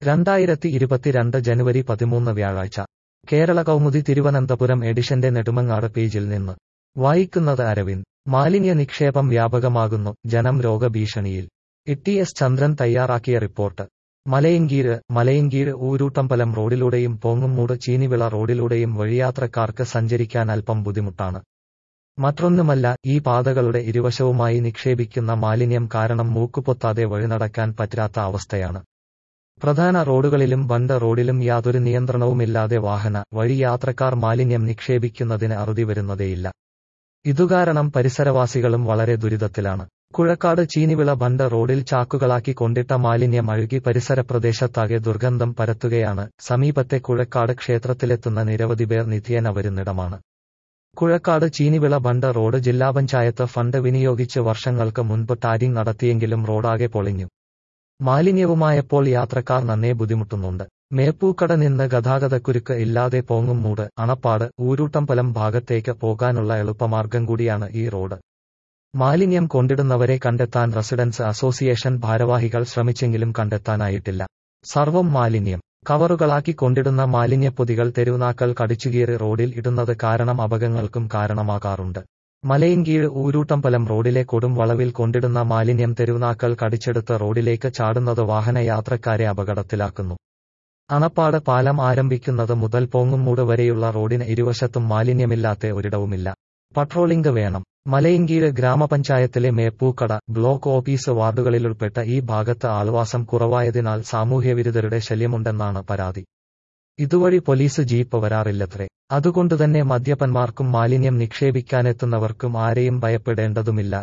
രണ്ടായിരത്തി ഇരുപത്തിരണ്ട് ജനുവരി പതിമൂന്ന് വ്യാഴാഴ്ച കേരള കൗമുദി തിരുവനന്തപുരം എഡിഷന്റെ നെടുമങ്ങാട് പേജിൽ നിന്ന് വായിക്കുന്നത് അരവിന്ദ് മാലിന്യ നിക്ഷേപം വ്യാപകമാകുന്നു ജനം രോഗഭീഷണിയിൽ ഇ എസ് ചന്ദ്രൻ തയ്യാറാക്കിയ റിപ്പോർട്ട് മലയങ്കീര് മലയങ്കീര് ഊരൂട്ടമ്പലം റോഡിലൂടെയും പോങ്ങുമൂട് ചീനിവിള റോഡിലൂടെയും വഴിയാത്രക്കാർക്ക് സഞ്ചരിക്കാൻ അല്പം ബുദ്ധിമുട്ടാണ് മറ്റൊന്നുമല്ല ഈ പാതകളുടെ ഇരുവശവുമായി നിക്ഷേപിക്കുന്ന മാലിന്യം കാരണം മൂക്കുപൊത്താതെ വഴിനടക്കാൻ പറ്റാത്ത അവസ്ഥയാണ് പ്രധാന റോഡുകളിലും ബണ്ട് റോഡിലും യാതൊരു നിയന്ത്രണവുമില്ലാതെ വാഹന വഴി യാത്രക്കാർ മാലിന്യം നിക്ഷേപിക്കുന്നതിന് അറുതി വരുന്നതേയില്ല ഇതുകാരണം പരിസരവാസികളും വളരെ ദുരിതത്തിലാണ് കുഴക്കാട് ചീനിവിള ബണ്ട് റോഡിൽ ചാക്കുകളാക്കി കൊണ്ടിട്ട മാലിന്യം അഴുകി പരിസര പ്രദേശത്താകെ ദുർഗന്ധം പരത്തുകയാണ് സമീപത്തെ കുഴക്കാട് ക്ഷേത്രത്തിലെത്തുന്ന നിരവധി പേർ നിത്യേന വരുന്നിടമാണ് കുഴക്കാട് ചീനിവിള ബണ്ട് റോഡ് ജില്ലാ പഞ്ചായത്ത് ഫണ്ട് വിനിയോഗിച്ച് വർഷങ്ങൾക്ക് മുൻപ് ടാരിംഗ് നടത്തിയെങ്കിലും റോഡാകെ പൊളിഞ്ഞു മാലിന്യവുമായപ്പോൾ യാത്രക്കാർ നന്നേ ബുദ്ധിമുട്ടുന്നുണ്ട് മേപ്പൂക്കട നിന്ന് ഗതാഗതക്കുരുക്ക് ഇല്ലാതെ പോങ്ങും മൂട് അണപ്പാട് ഊരൂട്ടമ്പലം ഭാഗത്തേക്ക് പോകാനുള്ള എളുപ്പമാർഗം കൂടിയാണ് ഈ റോഡ് മാലിന്യം കൊണ്ടിടുന്നവരെ കണ്ടെത്താൻ റെസിഡൻസ് അസോസിയേഷൻ ഭാരവാഹികൾ ശ്രമിച്ചെങ്കിലും കണ്ടെത്താനായിട്ടില്ല സർവം മാലിന്യം കവറുകളാക്കി കൊണ്ടിടുന്ന മാലിന്യപ്പൊതികൾ തെരുവുനാക്കൾ കടിച്ചുകീറി റോഡിൽ ഇടുന്നത് കാരണം അപകടങ്ങൾക്കും കാരണമാകാറുണ്ട് മലയങ്കീഴ് ഊരൂട്ടമ്പലം റോഡിലെ കൊടും വളവിൽ കൊണ്ടിടുന്ന മാലിന്യം തെരുവുനാക്കൾ കടിച്ചെടുത്ത് റോഡിലേക്ക് ചാടുന്നത് വാഹനയാത്രക്കാരെ അപകടത്തിലാക്കുന്നു അണപ്പാട് പാലം ആരംഭിക്കുന്നത് മുതൽ പോങ്ങുമൂട് വരെയുള്ള റോഡിന് ഇരുവശത്തും മാലിന്യമില്ലാത്ത ഒരിടവുമില്ല പട്രോളിംഗ് വേണം മലയങ്കീഴ് ഗ്രാമപഞ്ചായത്തിലെ മേപ്പൂക്കട ബ്ലോക്ക് ഓഫീസ് വാർഡുകളിലുൾപ്പെട്ട ഈ ഭാഗത്ത് ആൾവാസം കുറവായതിനാൽ സാമൂഹ്യവിരുദ്ധരുടെ ശല്യമുണ്ടെന്നാണ് പരാതി ഇതുവഴി പോലീസ് ജീപ്പ് വരാറില്ലത്രേ അതുകൊണ്ടുതന്നെ മദ്യപന്മാർക്കും മാലിന്യം നിക്ഷേപിക്കാനെത്തുന്നവർക്കും ആരെയും ഭയപ്പെടേണ്ടതുമില്ല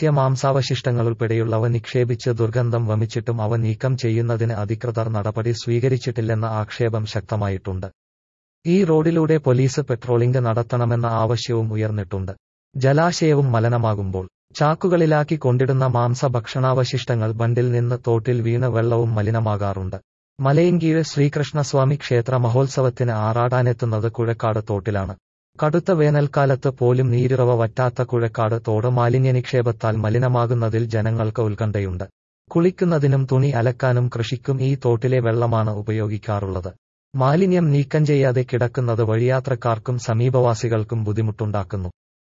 മത്സ്യമാംസാവശിഷ്ടങ്ങളുൾപ്പെടെയുള്ളവ നിക്ഷേപിച്ച് ദുർഗന്ധം വമിച്ചിട്ടും അവ നീക്കം ചെയ്യുന്നതിന് അധികൃതർ നടപടി സ്വീകരിച്ചിട്ടില്ലെന്ന ആക്ഷേപം ശക്തമായിട്ടുണ്ട് ഈ റോഡിലൂടെ പോലീസ് പെട്രോളിംഗ് നടത്തണമെന്ന ആവശ്യവും ഉയർന്നിട്ടുണ്ട് ജലാശയവും മലനമാകുമ്പോൾ ചാക്കുകളിലാക്കി കൊണ്ടിടുന്ന മാംസ ഭക്ഷണാവശിഷ്ടങ്ങൾ ബണ്ടിൽ നിന്ന് തോട്ടിൽ വീണ് വെള്ളവും മലിനമാകാറുണ്ട് മലയങ്കീഴ് ശ്രീകൃഷ്ണസ്വാമി ക്ഷേത്ര മഹോത്സവത്തിന് ആറാടാനെത്തുന്നത് കുഴക്കാട് തോട്ടിലാണ് കടുത്ത വേനൽക്കാലത്ത് പോലും നീരുറവ വറ്റാത്ത കുഴക്കാട് തോട് മാലിന്യ നിക്ഷേപത്താൽ മലിനമാകുന്നതിൽ ജനങ്ങൾക്ക് ഉത്കണ്ഠയുണ്ട് കുളിക്കുന്നതിനും തുണി അലക്കാനും കൃഷിക്കും ഈ തോട്ടിലെ വെള്ളമാണ് ഉപയോഗിക്കാറുള്ളത് മാലിന്യം നീക്കം ചെയ്യാതെ കിടക്കുന്നത് വഴിയാത്രക്കാർക്കും സമീപവാസികൾക്കും ബുദ്ധിമുട്ടുണ്ടാക്കുന്നു